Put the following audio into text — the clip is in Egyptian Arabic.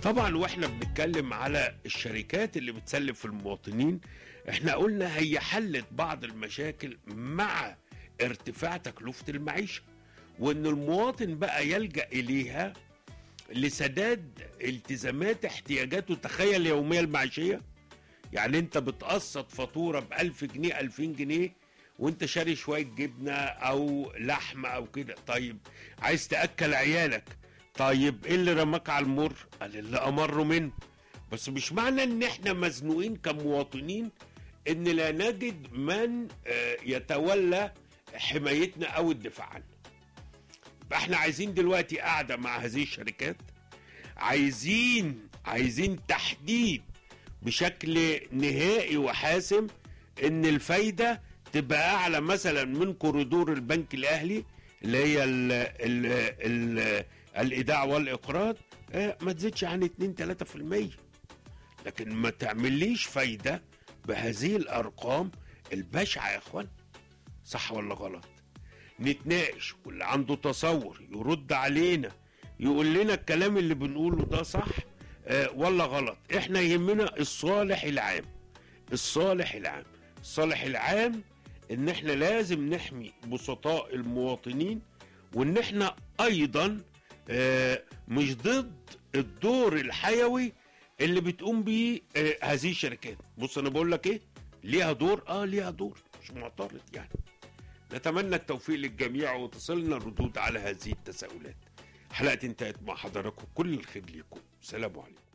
طبعا واحنا بنتكلم على الشركات اللي بتسلف المواطنين احنا قلنا هي حلت بعض المشاكل مع ارتفاع تكلفة المعيشة وان المواطن بقى يلجأ اليها لسداد التزامات احتياجاته تخيل اليومية المعيشية يعني انت بتقسط فاتورة بألف جنيه ألفين جنيه وانت شاري شوية جبنة او لحمة او كده طيب عايز تأكل عيالك طيب ايه اللي رماك على المر قال اللي امر منه بس مش معنى ان احنا مزنوقين كمواطنين ان لا نجد من آه، يتولى حمايتنا او الدفاع عننا يبقى احنا عايزين دلوقتي قاعده مع هذه الشركات عايزين عايزين تحديد بشكل نهائي وحاسم ان الفايده تبقى اعلى مثلا من كوريدور البنك الاهلي اللي هي ال ال ال الايداع والاقراض اه ما تزيدش عن 2 3% لكن ما تعمليش فايده بهذه الارقام البشعه يا اخوان صح ولا غلط نتناقش واللي عنده تصور يرد علينا يقول لنا الكلام اللي بنقوله ده صح آه ولا غلط احنا يهمنا الصالح العام الصالح العام الصالح العام ان احنا لازم نحمي بسطاء المواطنين وان احنا ايضا آه مش ضد الدور الحيوي اللي بتقوم بيه آه هذه الشركات بص انا بقول لك ايه ليها دور اه ليها دور مش معترض يعني نتمنى التوفيق للجميع وتصلنا الردود على هذه التساؤلات حلقة انتهت مع حضراتكم كل الخير ليكم سلام عليكم